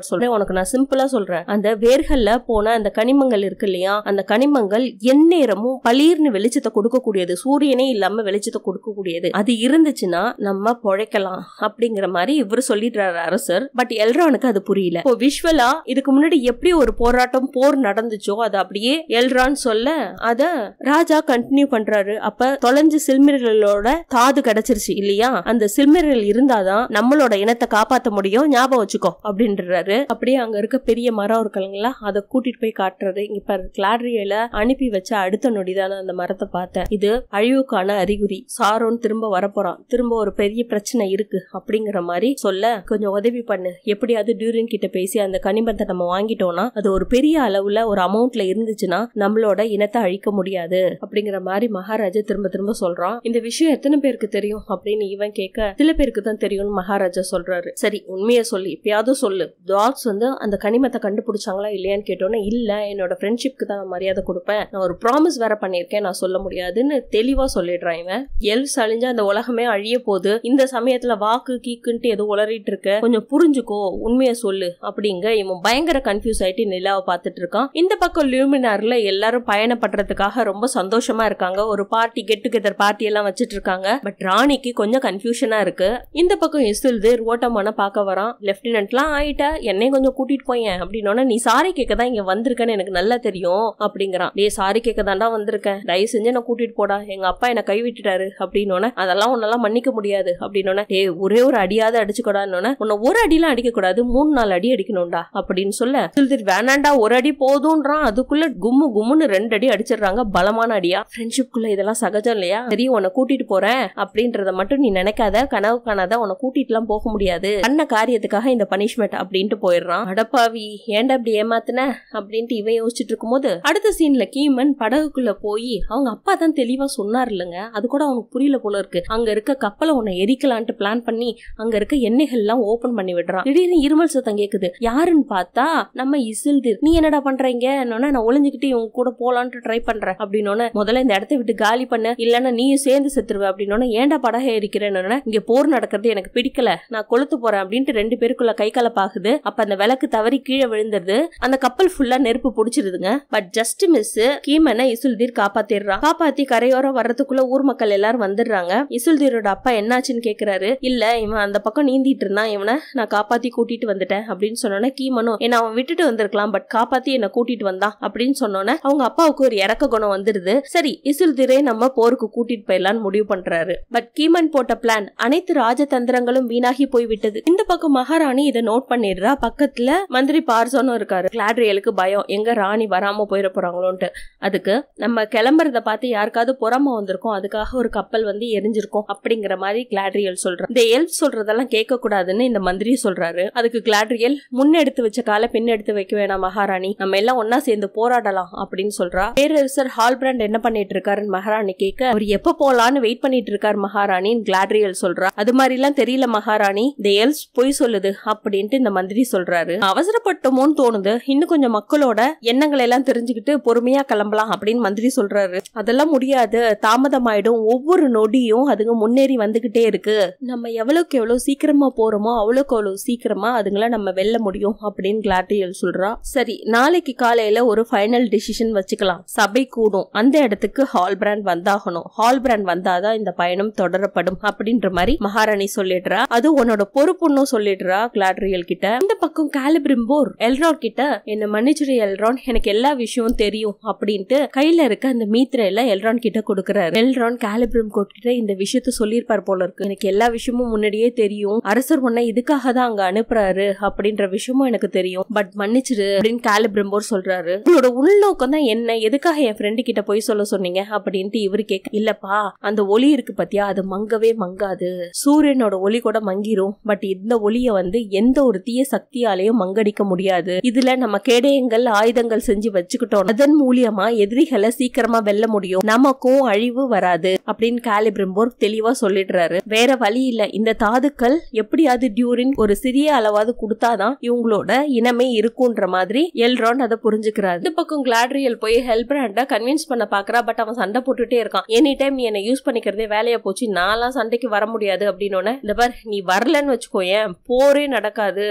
எல்ராட் சொல்றேன் உனக்கு நான் சிம்பிளா சொல்றேன் அந்த வேர்கள்ல போன அந்த கனிமங்கள் இருக்கு இல்லையா அந்த கனிமங்கள் எந்நேரமும் பளீர்னு வெளிச்சத்தை கொடுக்கக்கூடியது சூரியனே இல்லாம வெளிச்சத்தை கொடுக்கக்கூடியது அது இருந்துச்சுன்னா நம்ம பொழைக்கலாம் அப்படிங்கிற மாதிரி இவர் சொல்லிடுறாரு அரசர் பட் எல்ரானுக்கு அது புரியல இப்போ விஷுவலா இதுக்கு முன்னாடி எப்படி ஒரு போராட்டம் போர் நடந்துச்சோ அது அப்படியே எல்ரான் சொல்ல அத ராஜா கண்டினியூ பண்றாரு அப்ப தொலைஞ்சு சில்மிரலோட தாது கிடைச்சிருச்சு இல்லையா அந்த சில்மிரல் இருந்தாதான் நம்மளோட இனத்தை காப்பாத்த முடியும் ஞாபகம் வச்சுக்கோ அப்படின்றாரு அப்படியே அங்க இருக்க பெரிய மரம் இருக்குங்களா அதை கூட்டிட்டு போய் காட்டுறது இப்ப கிளாட்ரியல அனுப்பி வச்ச அடுத்த நொடிதான அந்த மரத்தை பார்த்தேன் இது அழிவுக்கான அறிகுறி சாரோன் திரும்ப வரப்போறான் திரும்ப ஒரு பெரிய பிரச்சனை இருக்கு அப்படிங்கிற மாதிரி சொல்ல கொஞ்சம் உதவி பண்ணு எப்படியாவது டியூரின் கிட்ட பேசி அந்த கனிமத்தை நம்ம வாங்கிட்டோம்னா அது ஒரு பெரிய அளவுல ஒரு அமௌண்ட்ல இருந்துச்சுன்னா நம்மளோட இனத்தை அழிக்க முடியாது அப்படிங்கிற மாதிரி மகாராஜா திரும்ப திரும்ப சொல்றான் இந்த விஷயம் எத்தனை பேருக்கு தெரியும் அப்படின்னு இவன் கேட்க சில பேருக்கு தான் தெரியும்னு மகாராஜா சொல்றாரு சரி உண்மையை சொல்லு இப்பயாவது சொல்லு டாக்ஸ் வந்து அந்த கனிமத்தை கண்டுபிடிச்சாங்களா இல்லையான்னு கேட்டோன்னே இல்ல என்னோட ஃப்ரெண்ட்ஷிப்க்கு தான் நான் மரியாதை கொடுப்பேன் நான் ஒரு ப்ராமிஸ் வேற பண்ணியிருக்கேன் நான் சொல்ல முடியாதுன்னு தெளிவா சொல்லிடுறான் இவன் எல்ஸ் அழிஞ்சா அந்த உலகமே அழிய போகுது இந்த சமயத்துல வாக்கு கீக்குன்ட்டு ஏதோ உளறிட்டு இருக்க கொஞ்சம் புரிஞ்சுக்கோ உண்மையை சொல்லு அப்படிங்க இவன் பயங்கர கன்ஃபியூஸ் ஆயிட்டு நிலாவை பார்த்துட்டு இருக்கான் இந்த பக்கம் லியூமினார்ல எல்லாரும் பயணப்படுறதுக்காக ரொம்ப சந்தோஷமா இருக்காங்க ஒரு பார்ட்டி கெட் டுகெதர் பார்ட்டி எல்லாம் வச்சிட்டு இருக்காங்க பட் ராணிக்கு கொஞ்சம் கன்ஃபியூஷனா இருக்கு இந்த பக்கம் இசுல்து ஓட்டமான பார்க்க வரான் லெப்டினன்ட்லாம் ஆயிட்டா என்னையும் கொஞ்சம் கூட்டிட்டு போயேன் அப்படின்னோட நீ சாரி கேட்க தான் இங்க வந்திருக்கேன்னு எனக்கு நல்லா தெரியும் அப்படிங்கிறான் டே சாரி கேட்க தாண்டா வந்திருக்கேன் தயவு செஞ்சு நான் கூட்டிட்டு போடா எங்க அப்பா என்ன கைவிட்டுட்டாரு அப்படின்னோட அதெல்லாம் உன்னெல்லாம் மன்னிக்க முடியாது அப்படின்னோட டே ஒரே ஒரு அடியாவது அடிச்சுக்கூடாதுன்னு உன்னை ஒரு அடிலாம் அடிக்க கூடாது மூணு நாலு அடி அடிக்கணும்டா அப்படின்னு சொல்ல இசுல்தீர் வேணாண்டா ஒரு அடி போதும்ன்றான் அதுக்குள்ள கும்மு கும்முன்னு ரெண்டு அடி அடிச்சிடுறாங்க பலமான அடியா ஃப்ரெண்ட்ஷிப்குள்ள இதெல்லாம் சகஜம் இல்லையா சரி உன்னை கூட்டிட்டு போறேன் அப்படின்றத மட்டும் நீ நினைக்காத கனவு காணாத உன்னை கூட்டிட்டுலாம் போக முடியாது பண்ண காரியத்துக்காக இந்த பனிஷ்மெண்ட் அப்படின்ட்டு போயிடுறான் அடப்பாவி ஏன்டா இப்படி ஏமாத்துன அப்படின்ட்டு இவன் யோசிச்சுட்டு இருக்கும்போது அடுத்த சீன்ல கீமன் படகுக்குள்ள போய் அவங்க அப்பா தான் தெளிவா சொன்னார் இல்லைங்க அது கூட அவனுக்கு புரியல போல இருக்கு அங்க இருக்க கப்பலை உன்னை எரிக்கலான்ட்டு பிளான் பண்ணி அங்க இருக்க எண்ணெய்கள் எல்லாம் ஓபன் பண்ணி விடுறான் திடீர்னு இருமல் சத்தம் கேக்குது யாருன்னு பார்த்தா நம்ம இசில்திர் நீ என்னடா பண்றீங்க நான் ஒளிஞ்சுக்கிட்டு இவங்க கூட போலான்ட்டு ட்ரை பண்றேன் அப்படின்னு முதல்ல இந்த இடத்த விட்டு காலி பண்ண இல்லன்னா நீயும் சேர்ந்து செத்துருவ அப்படின்னு ஏன்டா படகை எரிக்கிறேன்னு இங்க போர் நடக்கிறது எனக்கு பிடிக்கல நான் கொளுத்து போறேன் அப்படின்ட்டு ரெண்டு பேருக்குள்ள கை கலப்பாகுது அப்ப அந்த விளக்கு தவறி கீழே விழுந்துருது அந்த கப்பல் ஃபுல்லா நெருப்பு புடிச்சிருதுங்க பட் ஜஸ்ட் மிஸ் கீமனை இசுல்தீர் காப்பாத்திடுறான் காப்பாத்தி கரையோரம் வர்றதுக்குள்ள ஊர் மக்கள் எல்லாரும் வந்துடுறாங்க இசுல்தீரோட அப்பா என்னாச்சுன்னு கேக்குறாரு இல்ல இவன் அந்த பக்கம் நீந்திட்டு இருந்தான் இவனை நான் காப்பாத்தி கூட்டிட்டு வந்துட்டேன் அப்படின்னு சொன்னோன்னே கீமனும் என்ன அவன் விட்டுட்டு வந்திருக்கலாம் பட் காப்பாத்தி என்ன கூட்டிட்டு வந்தான் அப்படின்னு சொன்னோன்னே அவங்க அப்பாவுக்கு ஒரு இறக்க குணம் வந்துருது சரி இசுல்தீரே நம்ம போருக்கு கூட்டிட்டு போயிடலாம்னு முடிவு பண்றாரு பட் கீமன் போட்ட பிளான் அனைத்து ராஜதந்திரங்களும் வீணாகி போய்விட்டது இந்த பக்கம் மகாராணி இதை நோட் பண்ணிடுறா பக்கத்துல மந்திரி பார்சோனும் இருக்காரு கிளாட்ரியலுக்கு பயம் எங்க ராணி வராம போயிட போறாங்களோன்ட்டு அதுக்கு நம்ம கிளம்புறத பார்த்து யாருக்காவது பொறாம வந்திருக்கோம் அதுக்காக ஒரு கப்பல் வந்து எரிஞ்சிருக்கும் அப்படிங்கிற மாதிரி கிளாட்ரியல் சொல்றான் இந்த எல்ப் சொல்றதெல்லாம் கேட்க கூடாதுன்னு இந்த மந்திரி சொல்றாரு அதுக்கு கிளாட்ரியல் முன்னெடுத்து வச்ச கால பின் எடுத்து வைக்க வேணாம் மகாராணி நம்ம எல்லாம் ஒன்னா சேர்ந்து போராடலாம் அப்படின்னு சொல்றா பேரரசர் ஹால்பிராண்ட் என்ன பண்ணிட்டு இருக்காருன்னு மகாராணி கேட்க அவர் எப்ப போலான்னு வெயிட் பண்ணிட்டு இருக்காரு மகாராணின்னு கிளாட்ரியல் சொல்றா அது மாதிரி எல்லாம் தெரியல மகாராணி இந்த எல்ஸ் பொய் சொல்லுது அப்படின்ட்டு இந்த மந்திரி சொல்றாரு அவசரப்பட்டோமோன்னு தோணுது இன்னும் கொஞ்சம் மக்களோட எண்ணங்களை எல்லாம் தெரிஞ்சுக்கிட்டு பொறுமையா கிளம்பலாம் அப்படின்னு மந்திரி சொல்றாரு அதெல்லாம் முடியாது தாமதமாயிடும் ஒவ்வொரு நொடியும் அதுங்க முன்னேறி வந்துகிட்டே இருக்கு நம்ம எவ்வளவுக்கு எவ்வளவு சீக்கிரமா போறோமோ அவ்வளவுக்கு அவ்வளவு சீக்கிரமா அதுங்கள நம்ம வெல்ல முடியும் அப்படின்னு கிளாட்ரியல் சொல்றா சரி நாளைக்கு காலையில ஒரு ஃபைனல் டிசிஷன் வச்சுக்கலாம் சபை கூடும் அந்த இடத்துக்கு ஹால் பிராண்ட் வந்தாகணும் ஹால் பிராண்ட் வந்தாதான் இந்த பயணம் தொடரப்படும் அப்படின்ற மாதிரி மகாராணி சொல்லிடுறா அது உன்னோட பொறுப்புன்னு சொல்லிடுறா கிளாட்ரியல் கிட்ட இந்த பக்கம் காலிபிரிம்போர் எல்ரான் கிட்ட என்ன மன்னிச்சிரு எல்ரான் எனக்கு எல்லா விஷயமும் தெரியும் அப்படின்ட்டு கையில இருக்க அந்த மீத்திரையில எல்ரான் கிட்ட கொடுக்கறாரு எல்ரான் காலிபிரிம் கிட்ட இந்த விஷயத்த சொல்லியிருப்பார் போல இருக்கு எனக்கு எல்லா விஷயமும் முன்னாடியே தெரியும் அரசர் உன்னை இதுக்காக தான் அங்க அனுப்புறாரு அப்படின்ற விஷயமும் எனக்கு தெரியும் பட் மன்னிச்சிரு அப்படின்னு காலிபிரிம்போர் சொல்றாரு உங்களோட உள்நோக்கம் தான் என்ன எதுக்காக என் ஃப்ரெண்டு கிட்ட போய் சொல்ல சொன்னீங்க அப்படின்ட்டு இவரு கேட்க இல்லப்பா அந்த ஒளி இருக்கு பாத்தியா அது மங்கவே மங்காது சூரியனோட ஒளி கூட மங்கிரும் பட் இந்த ஒளிய வந்து எந்த ஒரு தீய சக்தியாலையும் மங்கடிக்க முடியாது இதுல நம்ம கேடயங்கள் ஆயுதங்கள் செஞ்சு வச்சுக்கிட்டோம் அதன் மூலியமா எதிரிகளை சீக்கிரமா வெல்ல முடியும் நமக்கும் அழிவு வராது அப்படின்னு காலிபிரிம்போர் தெளிவா சொல்லிடுறாரு வேற வழி இல்ல இந்த தாதுக்கள் எப்படியாவது டியூரின் ஒரு சிறிய அளவாவது கொடுத்தாதான் இவங்களோட இனமே இருக்குன்ற மாதிரி எல்ரான் அதை புரிஞ்சுக்கிறாரு இந்த பக்கம் கிளாட்ரியல் போய் ஹெல்பிராண்ட கன்வின்ஸ் பண்ண பாக்குறா பட் அவன் சண்டை போட்டுட்டே இருக்கான் எனி டைம் நீ என்ன யூஸ் பண்ணிக்கிறதே வேலையா போச்சு நான்லாம் சண்டைக்கு வர முடியாது அப்படின்னு இந்த பார் நீ வரலன்னு வச்சுக்கோயேன் போரே நடக்காது இந்த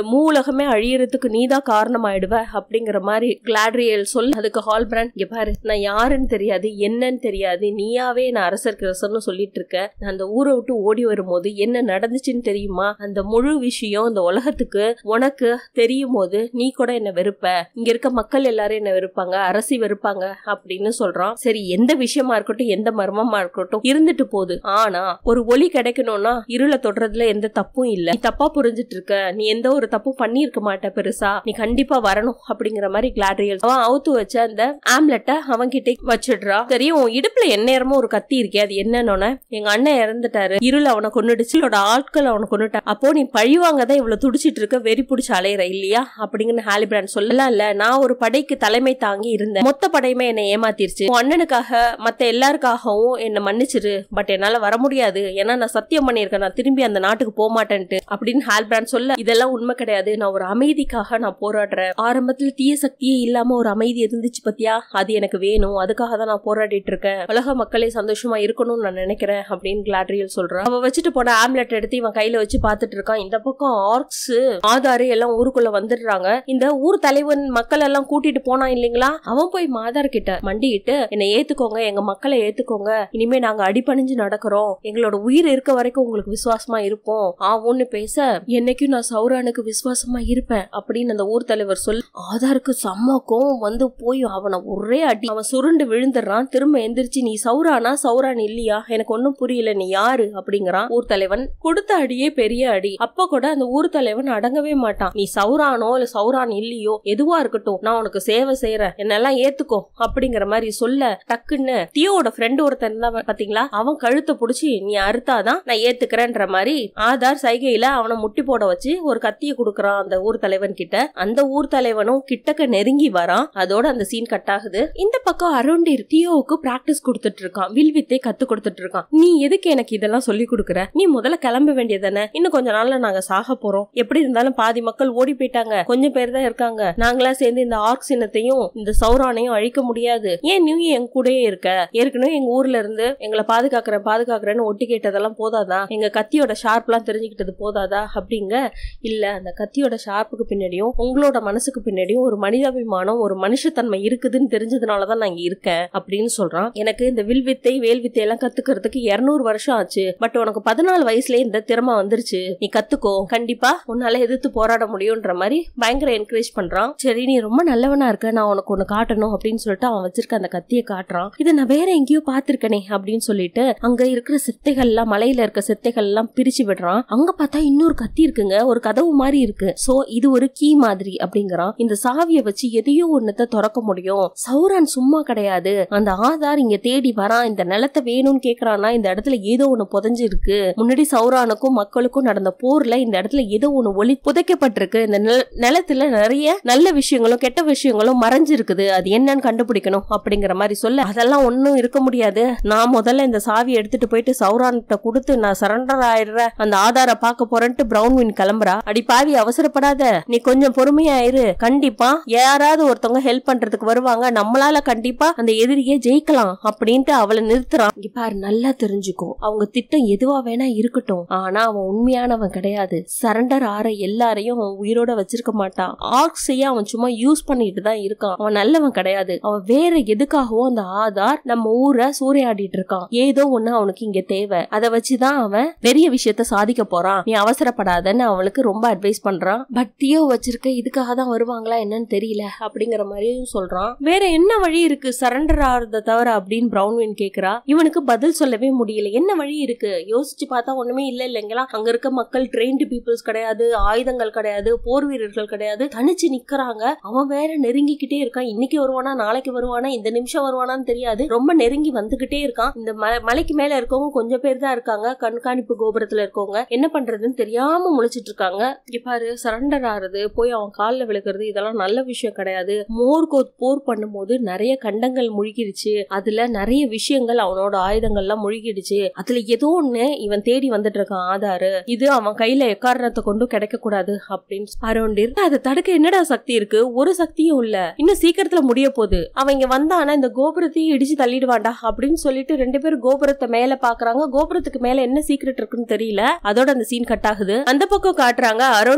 மூலகமே அழியறதுக்கு நீதான் காரணம் ஆயிடுவ அப்படிங்கிற மாதிரி கிளாட்ரியல் சொல் அதுக்கு ஹால் பிராண்ட் இங்க பாரு நான் யாருன்னு தெரியாது என்னன்னு தெரியாது நீயாவே நான் அரசர் கிரசர்னு சொல்லிட்டு இருக்க நான் அந்த ஊரை விட்டு ஓடி வரும்போது என்ன நடந்துச்சுன்னு தெரியுமா அந்த முழு விஷயம் இந்த உலகத்துக்கு உனக்கு தெரியும் போது நீ கூட என்ன வெறுப்ப இங்க இருக்க மக்கள் எல்லாரும் என்ன வெறுப்பாங்க அரசி வெறுப்பாங்க அப்படின்னு சொல்றான் சரி எந்த விஷயமா இருக்கட்டும் எந்த மர்மமா இருக்கட்டும் இருந்துட்டு போகுது ஆனா ஒரு ஒளி கிடைக்கணும்னா இருளை தொடுறதுல எந்த தப்பும் இல்ல நீ தப்பா புரிஞ்சிட்டு இருக்க நீ எந்த ஒரு தப்பும் பண்ணியிருக்க மாட்ட பெருசா நீ கண்டிப்பா வரணும் அப்படிங்கிற மாதிரி கிளாட்ரியல் அவன் அவுத்து வச்ச அந்த ஆம்லெட்டை அவன் கிட்ட வச்சிடுறான் தெரியும் உன் இடுப்புல எந்நேரமும் ஒரு கத்தி இருக்கே அது என்னன்னு எங்க அண்ணன் இறந்துட்டாரு இருள் அவனை கொண்டுடுச்சு அவனோட ஆட்கள் அவனை கொண்டுட்டா அப்போ நீ பழிவாங்க தான் இவ்வளவு துடிச்சிட்டு இருக்க வெறி பிடிச்சி அலையிற இல்லையா அப்படிங்கன்னு ஹாலிபிராண்ட் சொல்லலாம் இல்ல நான் ஒரு படைக்கு தலைமை தாங்கி இருந்தேன் மொத்த படையுமே என்னை ஏமாத்திருச்சு உன் அண்ணனுக்காக மத்த எல்லாருக்காகவும் என்னை மன்னிச்சிரு பட் என்னால வர முடியாது ஏன்னா நான் சத்தியம் பண்ணியிருக்கேன் நான் திரும்பி அந்த நாட்டுக்கு போக மாட்டேன்ட்டு அப்படின்னு ஹால்பிராண்ட் சொல்ல இதெல்லாம் உண்மை கிடையாது நான் ஒரு அமைதிக்காக நான் போராடுறேன் ஆரம்பத்துல தீய சக்தியே இல்லாம ஒரு அமைதி இருந்துச்சு பத்தியா அது எனக்கு வேணும் அதுக்காக தான் நான் போராடிட்டு இருக்கேன் உலக மக்களே சந்தோஷமா இருக்கணும்னு நான் நினைக்கிறேன் அப்படின்னு கிளாட்ரியல் சொல்றான் அவ வச்சுட்டு போன ஆம்லெட் எடுத்து இவன் கையில வச்சு பாத்துட்டு இருக்கான் இந்த பக்கம் ஆர்க்ஸ் ஆதாரு எல்லாம் ஊருக்குள்ள வந்துடுறாங்க இந்த ஊர் தலைவன் மக்கள் எல்லாம் கூட்டிட்டு போனான் இல்லைங்களா அவன் போய் மாதார் கிட்ட மண்டிட்டு என்னை ஏத்துக்கோங்க எங்க மக்களை ஏத்துக்கோங்க இனிமே நாங்க அடிபணிஞ்சு நடக்கிறோம் எங்களோட உயிர் இருக்க வரைக்கும் உங்களுக்கு விசுவாசமா இருப்போம் ஆவுன்னு பேச என்னைக்கும் நான் சௌரானுக்கு விசுவாசமா இருப்பேன் அப்படின்னு அந்த ஊர் தலைவர் சொல் ஆதாருக்கு செம்ம கோவம் வந்து போய் அவனை ஒரே அடி அவன் சுருண்டு விழுந்துடுறான் திரும்ப எந்திரிச்சு நீ சௌரானா சௌரான் இல்லையா எனக்கு ஒன்னும் புரியல நீ யாரு அப்படிங்கிறான் ஊர் தலைவன் கொடுத்த அடியே பெரிய அடி அப்ப கூட அந்த ஊர் தலைவன் அடங்கவே மாட்டான் நீ சௌரானோ இல்ல சௌரான் இல்லையோ எதுவா இருக்கட்டும் நான் உனக்கு சேவை செய்யறேன் என்னெல்லாம் ஏத்துக்கோ அப்படிங்கிற மாதிரி சொல்ல டக்குன்னு தியோட ஃப்ரெண்டு ஒருத்தன் தான் பாத்தீங்களா அவன் கழுத்தை புடிச்சு நீ அறுத்தாதான் நான் ஏத்துக்கிறேன்ற மாதிரி ஆதார் சைகையில அவனை முட்டி போட வச்சு ஒரு கத்திய குடுக்கறான் அந்த ஊர் தலைவன் கிட்ட அந்த ஊர் தலைவனும் கிட்டக்க நெருங்கி வரான் அதோட அந்த சீன் கட் ஆகுது இந்த பக்கம் அருண்டிர் தியோவுக்கு பிராக்டிஸ் கொடுத்துட்டு இருக்கான் வில் வித்தை கத்து கொடுத்துட்டு இருக்கான் நீ எதுக்கு எனக்கு இதெல்லாம் சொல்லி கொடுக்குற நீ முதல்ல கிளம்ப வேண்டியதானே இன்னும் கொஞ்ச நாள்ல நாங்க சாக போறோம் எப்படி இருந்தாலும் பாதி மக்கள் ஓடி போயிட்டாங்க கொஞ்சம் பேர் தான் இருக்காங்க நாங்களா சேர்ந்து இந்த ஆர்க் சின்னத்தையும் இந்த சௌரானையும் அழிக்க முடியாது ஏன் நீ என் கூடயே இருக்க ஏற்கனவே எங்க ஊர்ல இருந்து எங்களை பாதுகாக்கிறேன் பாதுகாக்கிறேன்னு ஒட்டி கேட்டதெல்லாம் போதாதா எங்க கத்தியோட ஷார்ப்லாம் தெரிஞ்சுக்கிட்டது போதாதா அப்படிங்க இல்ல அந்த கத்தியோட ஷார்ப்புக்கு பின்னாடியும் உங்களோட மனசுக்கு பின்னாடியும் ஒரு மனிதாபிமானம் ஒரு மனுஷத்தன்மை இருக்குதுன்னு தெரிஞ்சதுனாலதான் நான் இங்க இருக்கேன் அப்படின்னு சொல்றான் எனக்கு இந்த வில் வித்தை வேல் வித்தை எல்லாம் கத்துக்கிறதுக்கு இருநூறு வருஷம் ஆச்சு பட் உனக்கு பதினாலு வயசுலயே இந்த திறமை வந்துருச்சு நீ கத்துக்கோ கண்டிப்பா உன்னால எதிர்த்து போராட முடியும்ன்ற மாதிரி பயங்கர என்கரேஜ் பண்றான் சரி நீ ரொம்ப நல்லவனா இருக்க நான் உனக்கு ஒண்ணு காட்டணும் அப்படின்னு சொல்லிட்டு அவன் வச்சிருக்க அந்த கத்தியை காட்டுறான் இதை நான் வேற எங்கேயோ பாத்திருக்கனே அப்படின்னு சொல்லிட்டு அங்க இருக்கிற சித்தைகள் எல்லாம் மலையில இருக்க சித்தைகள் எல்லாம் பிரிச்சு விடுறான் அங்க பார்த்தா இன்னொரு கத்தி இருக்குங்க ஒரு கதவு மாதிரி இருக்கு சோ இது ஒரு கீ மாதிரி அப்படிங்கிறான் இந்த சாவியை வச்சு எதையோ ஒன்னத்தை திறக்க முடியும் சௌரான் சும்மா கிடையாது அந்த ஆதார் இங்க தேடி வரான் இந்த நிலத்தை வேணும்னு கேக்குறான்னா இந்த இடத்துல ஏதோ ஒண்ணு புதைஞ்சு இருக்கு முன்னாடி சௌரானுக்கும் மக்களுக்கும் நடந்த போர்ல இந்த இடத்துல ஏதோ ஒண்ணு ஒளி புதைக்கப்பட்டிருக்கு இந்த நில- நிலத்துல நிறைய நல்ல விஷயங்களும் கெட்ட விஷயங்களும் மறைஞ்சிருக்குது அது என்னன்னு கண்டுபிடிக்கணும் அப்படிங்கிற மாதிரி சொல்ல அதெல்லாம் ஒண்ணும் இருக்க முடியாது நான் முதல்ல இந்த சாவி எடுத்துட்டு போயிட்டு சௌரான்கிட்ட கொடுத்து நான் சரண்டர் ஆயிடுறேன் அந்த ஆதார பார்க்க போறேன்ட்டு பிரவுன் வின் கிளம்புறா அடி பாவி அவசரப்படாத நீ கொஞ்சம் பொறுமையா இரு கண்டிப்பா யாராவது ஒருத்தவங்க ஹெல்ப் பண்றதுக்கு வருவாங்க நம்மளால கண்டிப்பா அந்த எதிரியை ஜெயிக்கலாம் அப்படின்ட்டு அவளை நிறுத்துறான் இங்க பாரு நல்லா தெரிஞ்சுக்கோ அவங்க திட்டம் எதுவா வேணா இருக்கட்டும் ஆனா அவன் உண்மையானவன் கிடையாது சரண்டர் ஆற எல்லாரையும் அவன் உயிரோட வச்சிருக்க மாட்டான் ஆக்ஸைய அவன் சும்மா யூஸ் பண்ணிட்டு தான் இருக்கான் அவன் நல்லவன் கிடையாது அவன் வேற எதுக்காகவும் அந்த ஆதார் நம்ம ஊரை சூறையாடிட்டு இருக்கான் ஏதோ ஒண்ணு அவனுக்கு இங்க தேவை அதை வச்சுதான் அவன் பெரிய விஷயத்த சாதிக்க போறான் நீ அவசரப்படாதன்னு அவளுக்கு ரொம்ப அட்வைஸ் பண்றான் பட் தியோ வச்சிருக்க இதுக்காக தான் வருவாங்களா என்னன்னு தெரியல அப்படிங்கிற மாதிரியும் சொல்றான் வேற என்ன வழி இருக்கு சரண்டர் ஆறத தவிர அப்படின்னு பிரவுன்வின் கேக்குறா இவனுக்கு பதில் சொல்லவே முடியல என்ன வழி இருக்கு யோசிச்சு பார்த்தா ஒண்ணுமே இல்ல இல்லைங்களா அங்க இருக்க மக்கள் ட்ரெயின்டு பீப்புள்ஸ் கிடையாது ஆயுதங்கள் கிடையாது போர் வீரர்கள் கிடையாது தனிச்சு நிக்கறாங்க அவன் வேற நெருங்கிக்கிட்டே இருக்கான் இன்னைக்கு வருவானா நாளைக்கு வருவானா இந்த நிமிஷம் வருவானான்னு தெரியாது ரொம்ப நெருங்கி வந்துகிட்டே இருக்கான் இந்த ம- மலைக்கு மேல இருக்கவங்க கொஞ்சம் பேர் தான் இருக்காங்க கண்காணிப்பு கோபுரத்துல இருக்கவங்க என்ன பண்றதுன்னு தெரியாம முழிச்சிட்டு இருக்காங்க இங்க பாரு சரண்டர் ஆறது போய் அவன் கால்ல விழுகிறது இதெல்லாம் நல்ல விஷயம் கிடையாது மோர்கோத் போர் பண்ணும்போது நிறைய கண்டங்கள் முழுகிடுச்சு அதுல நிறைய விஷயங்கள் அவனோட ஆயுதங்கள்லாம் முழுகிடுச்சு அதுல ஏதோ ஒண்ணு இவன் தேடி வந்துட்டு இருக்கான் ஆதாரு இது அவன் கையில எக்காரணத்தை கொண்டும் கிடைக்க கூடாது அப்படின்னு அரௌண்டிர் அதை தடுக்க என்னடா சக்தி இருக்கு ஒரு சக்தியும் இல்ல இன்னும் சீக்கிரத்துல முடிய போகுது அவன் இங்க வந்தானா இந்த கோபுரத்தையும் இடிச்சு தள்ளிடுவான்டா அப்படின்னு சொல்லிட்டு ரெண்டு பேரும் கோபுரத்தை மேல பாக்குறாங்க கோபுரத்துக்கு மேல என்ன சீக்ரெட் இருக்குன்னு தெரியல அதோட அந்த சீன் கட் ஆகுது அந்த பக்கம் காட்டுறாங்க அரௌண்ட்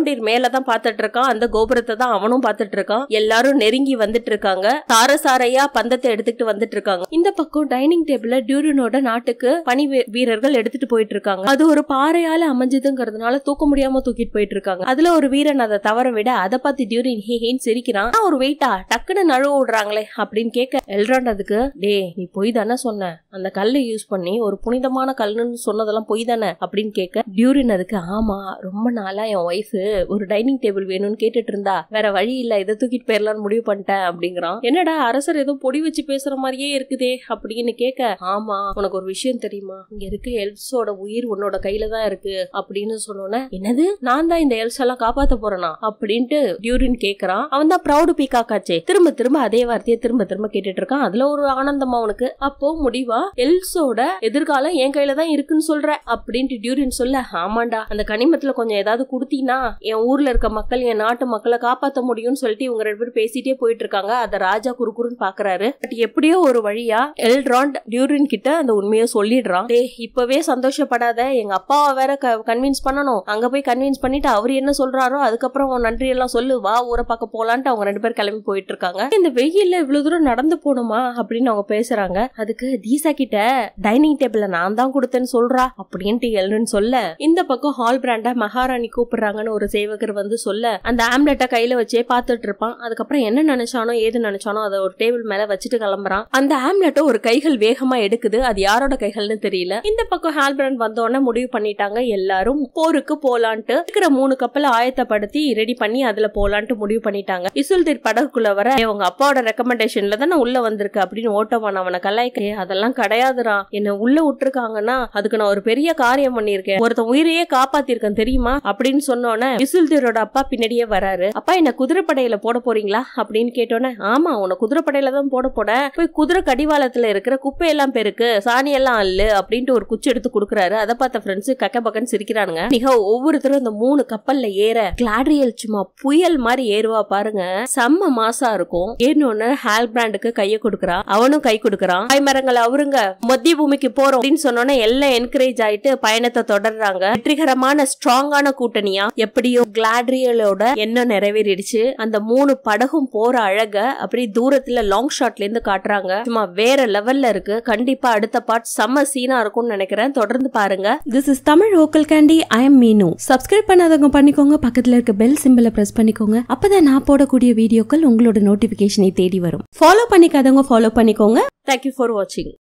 மலோண்டீர் மேலதான் பாத்துட்டு இருக்கான் அந்த கோபுரத்தை தான் அவனும் பாத்துட்டு இருக்கான் எல்லாரும் நெருங்கி வந்துட்டு இருக்காங்க சாரசாரையா பந்தத்தை எடுத்துட்டு வந்துட்டு இருக்காங்க இந்த பக்கம் டைனிங் டேபிள்ல டியூரனோட நாட்டுக்கு பனி வீ- வீரர்கள் எடுத்துட்டு போயிட்டு இருக்காங்க அது ஒரு பாறையால அமைஞ்சதுங்கிறதுனால தூக்க முடியாம தூக்கிட்டு போயிட்டு இருக்காங்க அதுல ஒரு வீரன் அதை தவற விட அதை பார்த்து டியூரின் ஹே ஹேன்னு சிரிக்கிறான் "ஆ, ஒரு வெயிட்டா டக்குன்னு நழுவ விடுறாங்களே அப்படின்னு கேட்க எல்ராண்ட் அதுக்கு டே நீ பொய் தானே சொன்ன அந்த கல்லை யூஸ் பண்ணி ஒரு புனிதமான கல்லுன்னு சொன்னதெல்லாம் பொய் தானே அப்படின்னு கேட்க டியூரின் அதுக்கு ஆமா ரொம்ப நாளா என் ஒய்ஃப் ஒரு டைனிங் டேபிள் வேணும்னு கேட்டுட்டு இருந்தா வேற வழி இல்ல இதை தூக்கிட்டு போயிடலாம்னு முடிவு பண்ணிட்டேன் அப்படிங்கிறான் என்னடா அரசர் ஏதோ பொடி வச்சு பேசுற மாதிரியே இருக்குதே அப்படின்னு கேட்க ஆமா உனக்கு ஒரு விஷயம் தெரியுமா இங்க இருக்க எல்ஸோட உயிர் உன்னோட கையில தான் இருக்கு அப்படின்னு சொன்னோன்னே என்னது நான் தான் இந்த எல்ஸ் எல்லாம் காப்பாத்த போறேனா அப்படின்ட்டு டியூரின் கேக்குறான் அவன் தான் ப்ரௌடு பீக்காக்காச்சே திரும்ப திரும்ப அதே வார்த்தையை திரும்ப திரும்ப கேட்டுட்டு இருக்கான் அதுல ஒரு ஆனந்தம் அவனுக்கு அப்போ முடிவா எல்ஸோட எதிர்காலம் என் கையில தான் இருக்குன்னு சொல்ற அப்படின்ட்டு டியூரின் சொல்ல ஆமாண்டா அந்த கனிமத்துல கொஞ்சம் ஏதாவது கொடுத்தீங்கன்னா என் ஊர்ல இருக்க மக்கள் என் நாட்டு மக்களை காப்பாத்த முடியும்னு சொல்லிட்டு இவங்க ரெண்டு பேரும் பேசிட்டே போயிட்டு இருக்காங்க அத ராஜா குறுகுறுன்னு பாக்குறாரு பட் எப்படியோ ஒரு வழியா எல்ராண்ட் டியூரின் கிட்ட அந்த உண்மையை சொல்லிடுறான் டே இப்பவே சந்தோஷப்படாத எங்க அப்பாவை வேற கன்வின்ஸ் பண்ணணும் அங்க போய் கன்வின்ஸ் பண்ணிட்டு அவர் என்ன சொல்றாரோ அதுக்கப்புறம் உன் நன்றி எல்லாம் சொல்லு வா ஊரை பார்க்க போலான்ட்டு அவங்க ரெண்டு பேரும் கிளம்பி போயிட்டு இருக்காங்க இந்த வெயில்ல இவ்வளவு தூரம் நடந்து போகணுமா அப்படின்னு அவங்க பேசுறாங்க அதுக்கு தீசா கிட்ட டைனிங் டேபிள்ல நான் தான் கொடுத்தேன்னு சொல்றா அப்படின்ட்டு எல்னு சொல்ல இந்த பக்கம் ஹால் பிராண்டா மகாராணி கூப்பிடுறாங்கன்னு ஒரு சேவகர் வந்து சொல்ல அந்த ஆம்லெட்டை கையில வச்சே பார்த்துட்டு இருப்பான் அதுக்கப்புறம் என்ன நினைச்சானோ ஏது நினைச்சானோ அதை ஒரு டேபிள் மேல வச்சுட்டு கிளம்புறான் அந்த ஆம்லெட்டை ஒரு கைகள் வேகமா எடுக்குது அது யாரோட கைகள்னு தெரியல இந்த பக்கம் ஹால் பிராண்ட் வந்தோடனே முடிவு பண்ணிட்டாங்க எல்லாரும் போருக்கு போலான்ட்டு இருக்கிற மூணு கப்பலை ஆயத்தப்படுத்தி ரெடி பண்ணி அதுல போலான்ட்டு முடிவு பண்ணிட்டாங்க இசுல்தீர் படகுக்குள்ள வர உங்க அப்பாவோட ரெக்கமெண்டேஷன்ல தானே உள்ள வந்திருக்கு அப்படின்னு ஓட்டவான் அவனை கலாய்க்க "ஏய், அதெல்லாம் கிடையாதுடா என்ன உள்ள விட்டுருக்காங்கன்னா அதுக்கு நான் ஒரு பெரிய காரியம் பண்ணிருக்கேன் ஒருத்தன் உயிரையே காப்பாத்திருக்கேன் தெரியுமா அப்படின்னு சொன்னோன்னே இசுல்தீரோட அப்பா பின்னாடியே வராரு அப்பா என்ன குதிரைப்படையில போட போறீங்களா அப்படின்னு கேட்டோன்னே ஆமா உன்னை குதிரைப்படையில தான் போட போட போய் குதிரை கடிவாளத்துல இருக்கிற குப்பையெல்லாம் பெருக்கு சாணி எல்லாம் அல்லு அப்படின்ட்டு ஒரு குச்சி எடுத்து கொடுக்குறாரு அதை பார்த்த ஃப்ரெண்ட்ஸ் கக்க பக்கன்னு சிரிக்கிறானுங்க மிக ஒவ்வொருத்தரும் இந்த மூணு கப்பல்ல ஏற கிளாட்ரியல் சும்மா புயல் மாதிரி ஏறுவா பாருங்க செம்ம மாசா இருக்கும் ஏறினோன்னு ஹால் பிராண்டுக்கு கைய கொடுக்கறான் அவனும் கை கொடுக்கறான் காய் மரங்கள் அவருங்க மத்திய பூமிக்கு போறோம் அப்படின்னு சொன்னோன்னே எல்லாம் என்கரேஜ் ஆயிட்டு பயணத்தை தொடர்றாங்க வெற்றிகரமான ஸ்ட்ராங்கான கூட்டணியா எப்படியோ கிளாட்ரியலோட எண்ணம் நிறைவேறிடுச்சு அந்த மூணு படகும் போற அழக அப்படி தூரத்துல லாங் ஷாட்ல இருந்து காட்டுறாங்க சும்மா வேற லெவல்ல இருக்கு கண்டிப்பா அடுத்த பார்ட் செம்ம சீனா இருக்கும்னு நினைக்கிறேன் தொடர்ந்து பாருங்க this is Tamil vocal candy I am Meenu subscribe பண்ணாதவங்க பண்ணிக்கோங்க பக்கத்துல இருக்க பெல் சிம்பிளை பிரஸ் பண்ணிக்கோங்க அப்பதான் நான் போடக்கூடிய வீடியோக்கள் உங்களோட நோட்டிபிகேஷனை தேடி வரும் ஃபாலோ பண்ணிக்காதவங்க ஃபாலோ பண்ணிக்கோங்க தேங்க்யூ ஃபார் வாட்சிங்